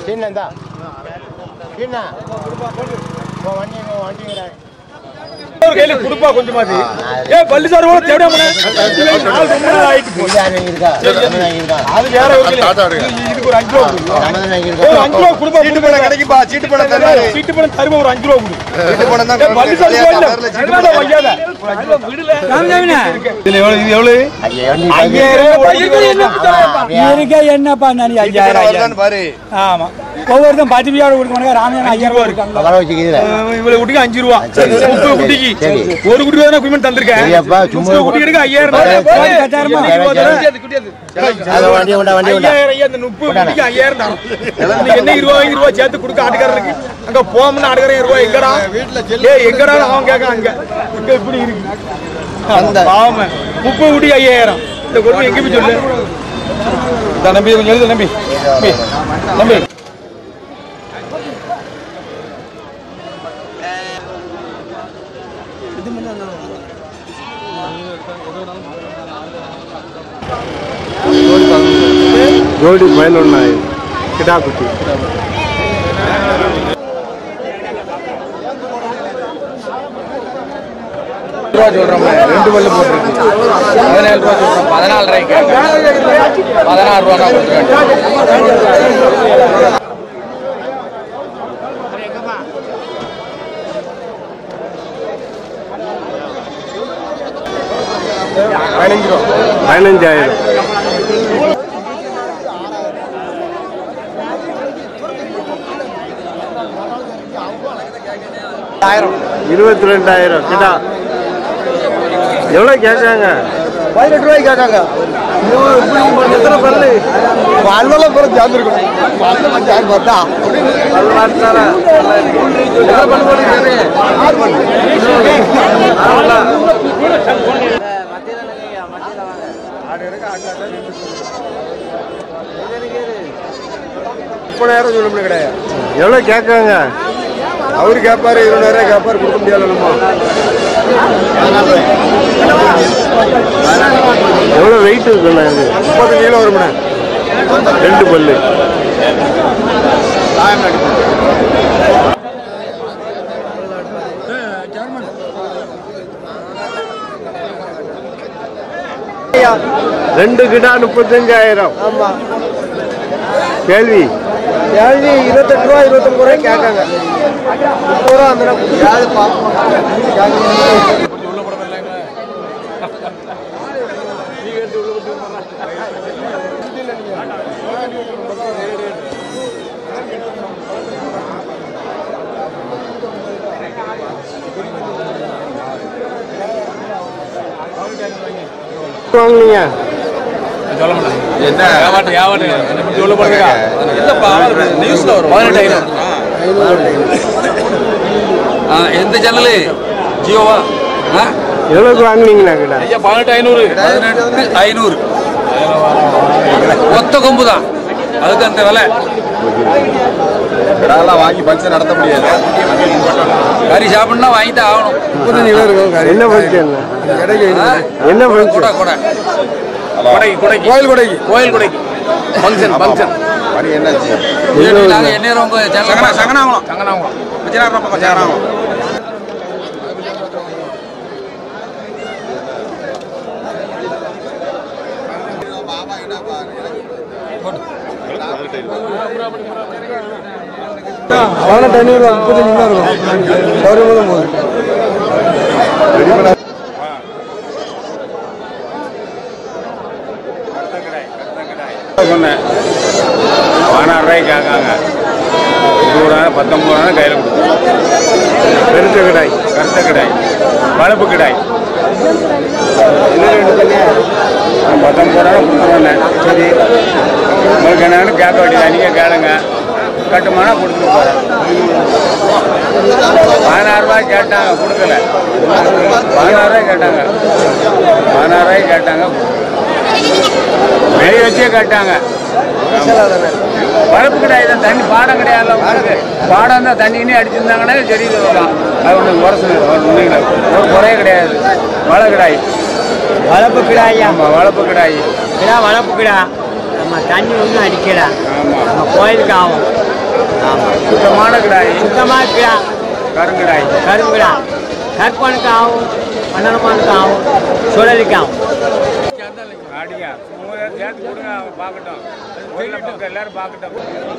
சீனா சீனா இப்போ வண்டி வண்டிங்கிற ஒரு கையில கொடுப்பா கொஞ்சமாச்சு ஏ பள்ளி சார் கூட தேவையா நாள் ரொம்ப நாள் ஆயிட்டு போகுது. இருக்கா இருக்கா அது வேற ஒரு கையில. இது- இதுக்கு ஒரு அஞ்சு ரூபா கொடுங்க. நம்ம தான் ஏ, ஒரு அஞ்சு ரூபா கொடுப்பா சீட்டு பணம் கிடைக்குப்பா சீட்டு பணம் தருவாரு சீட்டு பணம் தருவா ஒரு அஞ்சு ரூபா கொடு சீட்டு பணம் தான் ஏ, பள்ளி சார் கல்யாண கோயில்ல. தவறுல சீட்டு அதனால பணம் வையாத. ஒரு அஞ்சு ரூபா விடுல. இதுல எவ்வளவு இது எவ்வளவு ஐயாயிரம் ஐயாயிரம் ரூபாய் இருக்கே என்னப்பா நான் சீட்டு ஐயாயிரம் பணம் ஐயாயிரம் வருதான்னு பாரு ஆமா ஒவ்வொருத்தரும் பத்து பிரியாவோட கொடுக்க ராமன் ஐயாயிரம் ரூபாய் இருக்காங்க வர வச்சுக்கிறீங்க இவ்வளவு குட்டிக்கு அஞ்சு ரூபா சரி, சரி, முப்பது சரி, குட்டிக்கு சரி. ஒரு குட்டி தானே குயிமெண்ட் தந்திருக்கேன் சரியாப்பா, சும்மா முப்பது குட்டி எடுக்க ஐயாயிரம் சரி, தான். சரி. கட்டாயிரமா? சரி, இருபது சரி. தடவை. அது வண்டி உண்டா வண்டி உண்டா ஐயாயிரம் ஐயா, இந்த முப்பது குட்டிக்கு ஐயாயிரம் தான். இன்னைக்கு என்ன இருபது வாங்கி ரூபாய் சேர்த்து கொடுக்க ஆட்டுக்காரருக்கு அங்க போகணும்னு ஆட்டுக்காரன் ரூபாய் எங்கடா ஏய் எங்கடா அவன் கேட்க அங்க இங்க இப்படி இருக்கு பாவமே. முப்பது குட்டி ஐயாயிரம் இந்த கொடுமை எங்க போய் சொல்லு இந்தா நம்பி கொஞ்சம் எழுது நம்பி நம்பி நம்பி జోడి పైన ఉన్నాయి కిటాకుటి ரூபா சொல்றோம் ரெண்டு பல்லு போட்டுருக்கு பதினேழு ரூபா சொல்றோம் பதினாலு ரூபாய்க்கு பதினாறு ரூபா தான் கொடுத்துருவேன் పైనంజాయిరం இருபத்தி ரெண்டாயிரம் கிட்டா எவ்வளோ கேட்காங்க பதினெட்டு ரூபாய்க்கு கேட்காங்க எத்தனை பல்லு பல்லெல்லாம் பிறகு சேர்ந்துருக்கணும் பல்லெல்லாம் சேர்ந்து பார்த்தா பல்லாட்டாரா எத்தனை பல்லு போட்டுருக்காரு ஆறு பல்லு முப்பதாயிரம் சொல்ல முடியும் கிடையாது எவ்வளோ கேட்காங்க அவரு கேட்பாரு இருபதாயிரம் கேட்பாரு கொடுக்க முடியாது நம்ம எவ்வளோ வெயிட் இருக்குண்ணா இது முப்பது கிலோ வரும்ண்ணே ரெண்டு பல்லு ரெண்டு கிடா முப்பத்தஞ்சாயிரம் ஆமா கேள்வி கேள்வி இருபத்தெட்டு ரூபா இருபத்தொம்பது ரூபாய் கேட்காங்க முப்பது ரூபா அந்த யாரு வாங்குனீங்க எந்த சேனலு ஜியோவா ஆ? எவ்வளோக்கு வாங்குனீங்கண்ணா கிடா ஐயா பதினெட்டு ஐநூறு பதினெட்டு ஐநூறு ஒத்த கொம்பு தான் அதுக்கு அந்த விலை வாங்கி ஃபங்க்ஷன் நடத்த முடியாது கறி சாப்பிடணும்னா வாங்கிட்டு ஆகணும் முப்பத்தஞ்சு கிலோ இருக்கும் என்ன ஃபங்க்ஷன் ஆ? என்ன கொடை ஃபங்க்ஷன் கொடை கொடைக்கு கொடைக்கு கோயில் கொடைக்கு கோயில் கொடைக்கு ஃபங்க்ஷன் ஃபங்க்ஷன் மணி என்னாச்சு நாங்கள் எந்நேரம் உங்க சேனல் சங்கனாகுளம் சங்கனாகுளம் விஜயநகரம் பக்கம் சேராகுளம் பதினெட்டு ஐநூறு முப்பத்தஞ்சு கிலோ இருக்கும் சௌரியமாக தான் போகுது சொன்னேன் பதினாறு ரூபாய்க்கு கேட்காங்க இருபதாயிரம் பத்தொம்பதாயிரம் கையில் கொடுத்தோம் பெருத்த கிடாய் கருத்த கிடாய் பழுப்பு கிடாய் பத்தொம்பதாயிரம் கொடுத்துருவேன் சரி உங்களுக்கு என்னன்னு கேட்க வேண்டியது நீங்கள் கேளுங்க கட்டுமானா கொடுத்துட்டு போகிறேன் பதினாறு ரூபாய் கேட்டாங்க கொடுக்கல பதினாறு ரூபாய் கேட்டாங்க பதினாறு ரூபாய் கேட்டாங்க வெளியே வச்சே கேட்டாங்க பழப்பு கிடையாது தண்ணி பாடம் கிடையாது உங்களுக்கு பாடம் தான் தண்ணினே அடிச்சிருந்தாங்கன்னா சரி சொல்லலாம் அது ஒன்று குறைச்சு ஒன்றும் இல்லை ஒரு குறையே கிடையாது மழை கிடாய் வளர்ப்பு கிடாயா ஆமாம் வளர்ப்பு கிடாய் கிடா வளர்ப்பு கிடா நம்ம தண்ணி ஒன்றும் அடிக்கல நம்ம கோயிலுக்கு ஆகும் சுத்தமான கிடாய் சுத்தமாக கிடா கருங்கிடாய் கருங்குடா கற்பனுக்கு ஆகும் மன்னனமானுக்கு ஆகும் சுழலிக்கு ஆகும் அடியா மூணு சேர்த்து கொடுங்க அவங்க பார்க்கட்டும் ஊர்ல மக்கள் எல்லாரும் பார்க்கட்டும்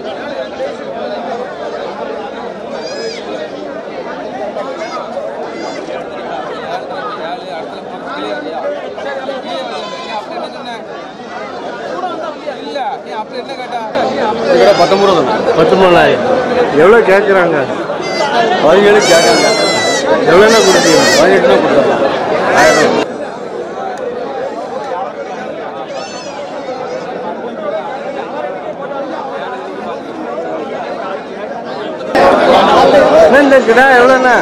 பத்தொன்பதாயிரம் எவ்வளோ கேட்குறாங்க பதினேழு கேட்காங்க எவ்வளோனா கொடுத்தீங்க பதினெட்டுனா கொடுத்தோம் ஆயிரம் இந்த கிடா எவ்வளோண்ணா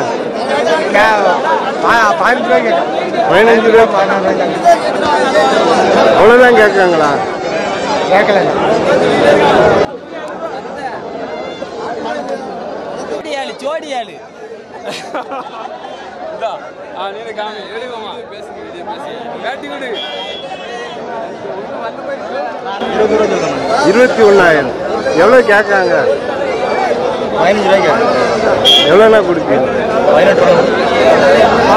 பதினஞ்சு ரூபாய் கேட்டேன் பதினஞ்சு ரூபா அவ்வளோதான் கேட்குறாங்களா கேட்கல இருபத்தி ஒன்றாயிரம் எவ்வளோ கேட்குறாங்க பதினஞ்சு ரூபாய் கேட்டேன் எவ்வளோண்ணா கொடுப்பீங்க பதினெட்டு ரூபாய்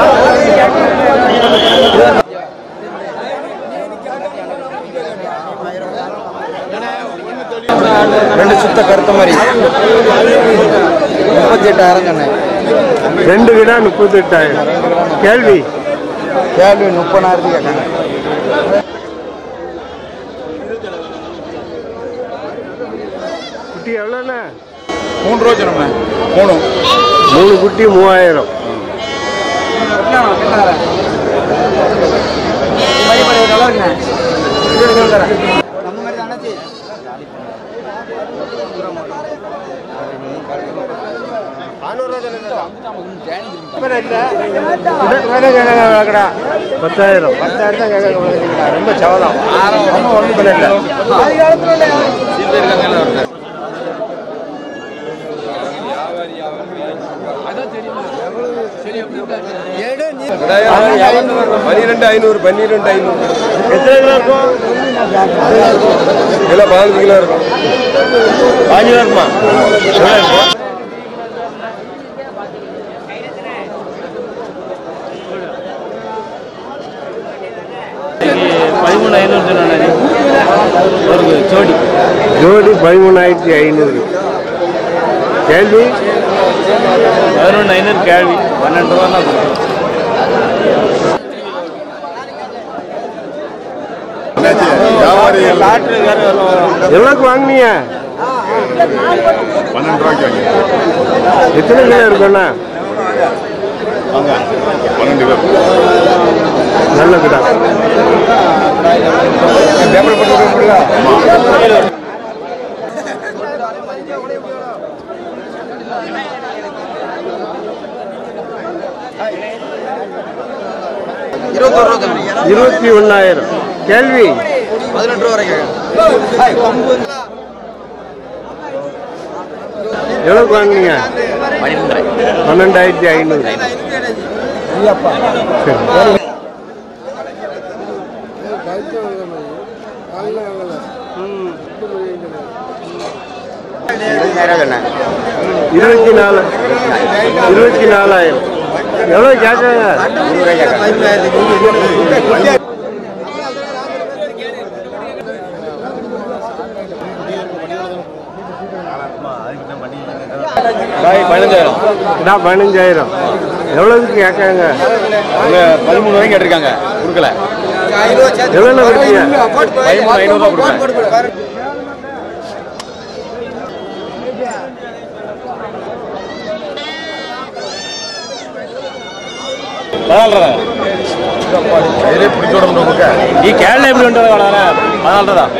ரெண்டு சுத்த கருத்த மாதிரி முப்பத்தி எட்டாயிரம் சொன்னேன் ரெண்டு கிடா முப்பத்தி எட்டாயிரம் கேள்வி கேள்வி முப்பதாயிரத்துக்கு கேட்காங்க குட்டி எவ்வளோண்ணா மூணு ரூபா சொன்னோம்ண்ணே மூணு மூணு குட்டி மூவாயிரம் பத்தாயிரம் பத்தாயிரம் தான் கேட்க ரொம்ப சவலம் ஒன்றும் பண்ணல பன்னிரெண்டு ஐநூறு பன்னிரெண்டு ஐநூறு எத்தனை கிலோ இருக்கும் கிலோ பதினஞ்சு கிலோ இருக்கும் பாஞ்சு கிலோ இருக்குமா பதிமூணு ஐநூறு சொன்னாங்க ஒரு ஜோடி ஜோடி பதிமூணாயிரத்தி ஐநூறு கேள்வி பதினொன்று ஐநூறு கேள்வி பன்னெண்டு ரூபா தான் எவ்வளோக்கு வாங்கினீங்க பன்னெண்டு ரூபாய்க்கு வாங்கி எத்தனை கிலோ இருக்கும்ண்ணா பன்னெண்டு கிலோ நல்ல கிடா இருபத்தோரு ரூபா சொன்னீங்க இருபத்தி ஒன்னாயிரம் கேள்வி பதினெட்டு ரூபா வரைக்கும் எவ்வளோக்கு வாங்கினீங்க பன்னெண்டாயிரத்தி ஐநூறு இருபத்தி நாலு இருபத்தி நாலாயிரம் எவ்வளோ கேட்குறாங்க பதினஞ்சாயிரம் கிடா பதினஞ்சாயிரம் எவ்வளோதுக்கு கேட்காங்க அவங்க பதிமூணு வரைக்கும் கேட்டிருக்காங்க கொடுக்கல எவ்வளோ கொடுத்தீங்க பதிமூணு ஐநூறுரூவா கொடுப்பேன் பிடிச்சி விட நமக்கு நீ கேரளா எப்படி வந்து அதனால தான்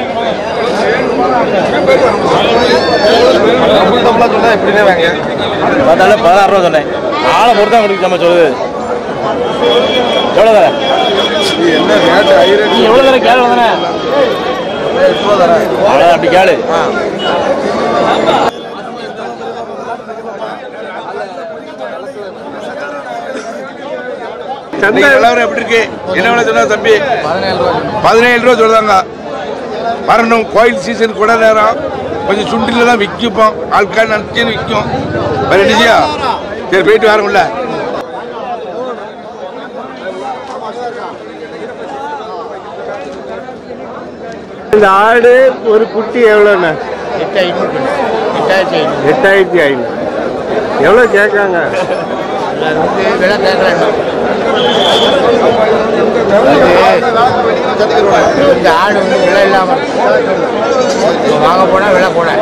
சொன்னா எப்படின்னே வாங்க பார்த்தாலும் பதினாறு ரூபா சொன்னேன் ஆளை பொறுத்தா கொடுக்க நம்ம சொல்லுது எவ்வளோ தர என்ன ரேட்டு ஹை ரேட் நீ எவ்வளோ தர கேளு தானே அவ்வளோ அப்படி கேளு இன்னைக்கு நிலவரம் எப்படி இருக்கு என்ன வேலை சொன்னா தம்பி பதினேழு ரூபா சொல்லுதாங்க வரணும் கோயில் சீசன் கூட நேரம் கொஞ்சம் சுண்டில தான் விற்கும் ஆட்கள் நினச்சின்னு விற்கும் ரெண்டுச்சியா சரி போயிட்டு வரக்குள்ள இந்த ஆடு ஒரு குட்டி எவ்வளோண்ணா எட்டு ஐநூறு எட்டாயிரத்தி ஐநூறு எட்டாயிரத்தி ஐநூறு எவ்வளோ கேட்காங்க அது வந்து விலை கேட்குறாங்க இந்த ஆடு வந்து விலை இல்லாமல் வாங்க போனால் விலை கூட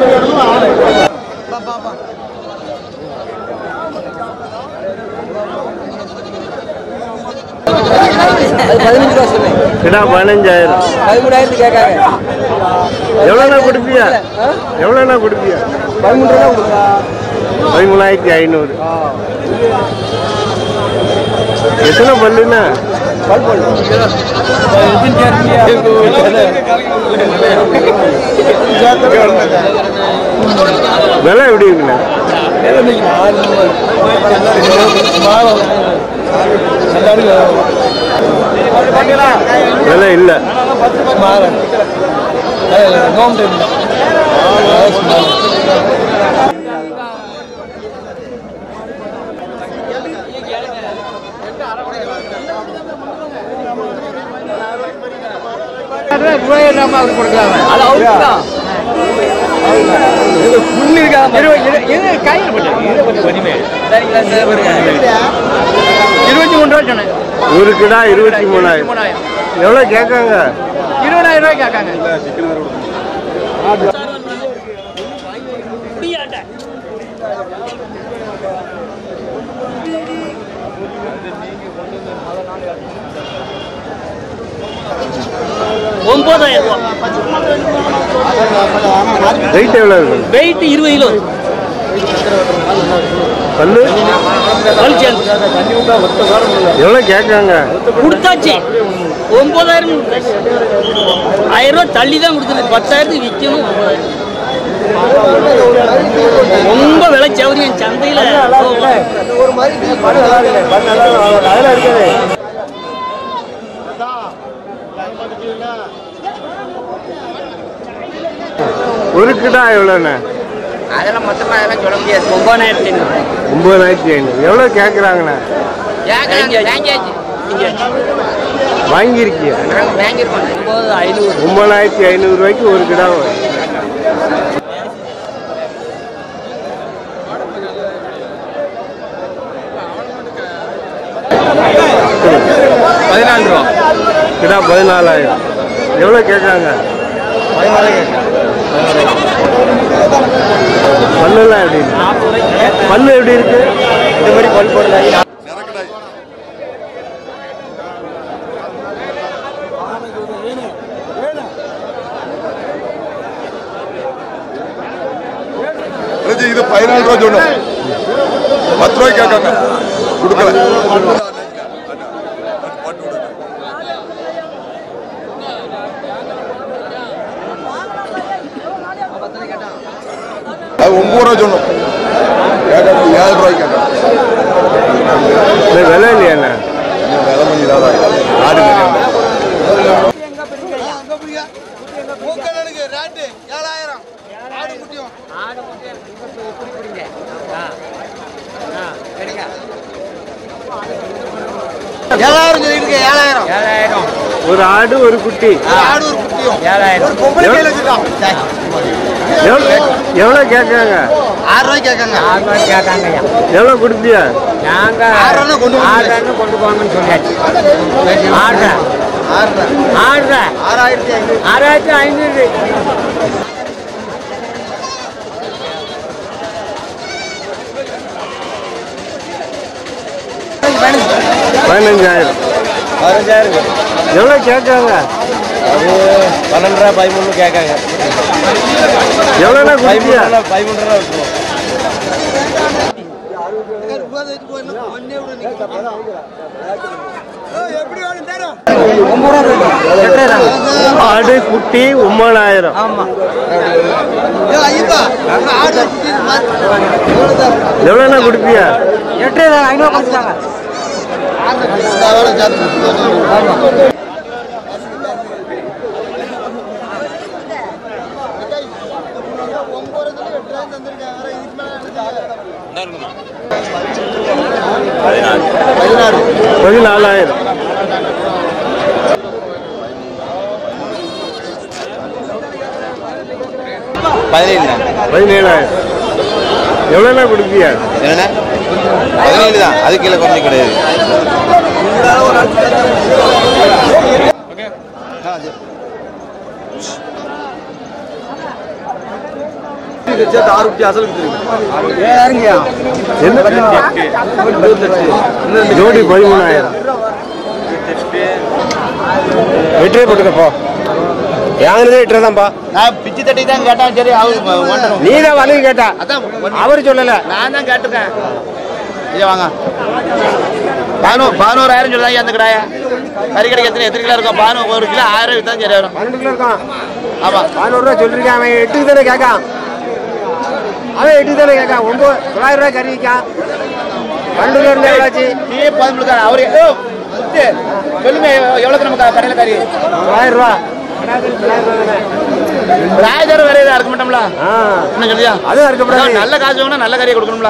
அது பதினஞ்சு ரூபா சொன்னேன் கிடா பதினஞ்சாயிரம் பதிமூணாயிரத்து கேட்காங்க எவ்வளோண்ணா கொடுப்பியா எவ்வளோண்ணா கொடுப்பியா பதிமூணு ரூபா கொடுக்குறா பதிமூணாயிரத்தி ஐநூறு எத்தனை பல்லுண்ணா விலை எப்படி இருக்குண்ணா விலை இல்லை அது அவுட் தான் புண்ணு இருக்காம சரிங்களா சார் பாருங்க இருபத்தி மூணு ரூபா சொன்னேன் ஒரு கிடா இருபத்தி மூணாயிரம் மூணாயிரம் எவ்வளோ கேட்காங்க இருபதாயிரம் ரூபாய் கேட்காங்க ஒன்பதாயிரம் ரூபா வெயிட் எவ்வளோ இருக்கு வெயிட் இருபது கிலோ பல்லு வலிச்சல் எவ்வளோ கேட்காங்க கொடுத்தாச்சு ஒன்பதாயிரம் கொடுத்தாச்சு ஆயிரம் ரூபா தள்ளி தான் கொடுத்துருக்கு பத்தாயிரத்துக்கு விற்கணும் ஒன்பதாயிரம் ரொம்ப விலை சௌரியம் சந்தையில் ஒரு கிடா எவ்வளோண்ணே அதெல்லாம் மொத்தமா அதெல்லாம் சொல்ல முடியாது ஒன்பதாயிரத்தி ஐநூறு ஒம்பதாயிரத்தி ஐநூறு எவ்வளோ கேட்குறாங்கண்ணே வாங்கியாச்சு வாங்கியிருக்கியா நாங்கள் வாங்கியிருக்கோம் ஒன்பது ஐநூறு ஒம்பதாயிரத்தி ஐநூறுரூவாய்க்கு ஒரு கிடா வரும். பதினாலு ரூபா கிடா பதினாலாயிரம் எவ்வளோ கேட்குறாங்க பல்லுலாம் எப்படி இருக்கு பல்லு எப்படி இருக்கு இந்த மாதிரி பல் போடல இது பதினாலு ரூபா சொன்னோம் பத்து ரூபாய்க்கு கேட்காங்க கொடுக்கல அது ஒன்பது ரூபா சொன்னோம் கேட்காங்க ஏழு ரூபாய்க்கு கேட்காங்க இந்த விலை இல்லையாண்ணே விலை கொஞ்சம் இதாக ஆடு நிறைய உண்டு. ஏழாயிரம் சொல்லிட்டு ஏழாயிரம் ஏழாயிரம் ஒரு ஆடு ஒரு குட்டி ஆடு ஒரு குட்டியும் ஏழாயிரம் எவ்வளோ எவ்வளோ கேட்குறாங்க ஆறு ரூபாய்க்கு கேட்காங்க ஆறு ரூபாய் கேட்காங்கய்யா எவ்வளோ கொடுப்பியா நாங்க ஆறு ரூபா கொண்டு போங்க. ஆறு ரூபாய்க்கு கொண்டு போங்கன்னு சொல்லியாச்சு ஆறு ஆறு ரூபா ஆறு ரூபா ஆறாயிரத்தி ஐநூறு ஆறாயிரத்தி ஐநூறு பதினஞ்சாயிரம் பதினஞ்சாயிரம் எவ்வளோ கேட்காங்க அது பன்னெண்டு ரூபா பதிமூணு கேட்காங்க எவ்வளோண்ணா கொடுப்பியா பதிமூணு ரூபா இருக்கும் ஆடு குட்டி ஒன்பதாயிரம் ஐயா ஆடு குட்டி எவ்வளோண்ணா கொடுப்பியா எட்டாயிரம் ஐநூறு கொடுத்தாங்க பதினாலாயிரம் பதினேழு பதினேழாயிரம் எவ்வளோண்ணா கொடுப்பியா என்ன பதினேழு தான் அது கீழே குறைஞ்சி கிடையாது சேர்த்து ஆறு குட்டி அசல் ஜோடி பதிமூணாயிரம் வெற்றியே போட்டுக்கப்போ வாங்கினதே வெற்றி தான்ப்பா நான் பிச்சு தட்டி தான் கேட்டேன் சரி அவர் நீ தான் வந்து கேட்டா அதான் அவர் சொல்லல நான் தான் கேட்டிருக்கேன் இதை வாங்க பதினோரு பதினோராயிரம் சொல்லுதாங்க அந்த கடாய கறி கடைக்கு எத்தனை எத்தனை கிலோ இருக்கும் பதினோரு ஒரு கிலோ ஆயிரம் ரூபாய் தான் சரி வரும் பன்னெண்டு கிலோ இருக்கான் ஆமா பதினோரு ரூபா சொல்லிருக்கான் அவன் எட்டுக்கு தானே கேட்கான் அவன் எட்டுக்கு தானே கேட்கான் ஒன்பது தொள்ளாயிரம் ரூபாய் கறி விற்கான் பன்னெண்டு கிலோ இருந்தா எவ்வளோ ஆச்சு நீ பதினொன்று தான் அவரு ஓ, முத்து, சொல்லுங்க எவ்வளவு நம்ம கடையில் கறி தொள்ளாயிரம் ரூபா ராஜாரம் வேற எதாவது இருக்க மாட்டோம்ல ஆ என்ன சொல்லியா அதுவும் இருக்கப்படாது நல்ல காசு வாங்கினா நல்ல கறியை கொடுக்கணும்ல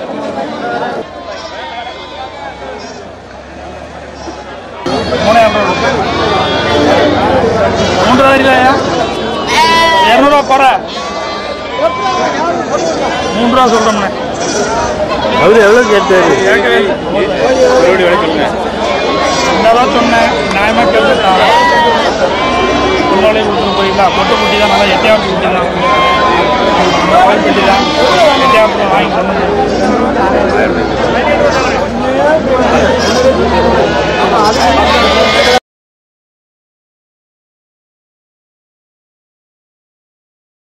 மூன்றாவது இல்லையா இரநூறுவா போற மூன்று ரூபா சொல்றோம்ண்ணே அவரு எவ்வளோ கேட்டாரு கேட்கவே இந்த ரூபா சொன்னேன் நியாயமாக கேட்டுட்டாங்க முன்னாலே கொடுத்துட்டு போயிடலாம் பொட்டு குட்டி தான் நல்லா எட்டையாவது குட்டி தான் கோயில் குட்டி தான்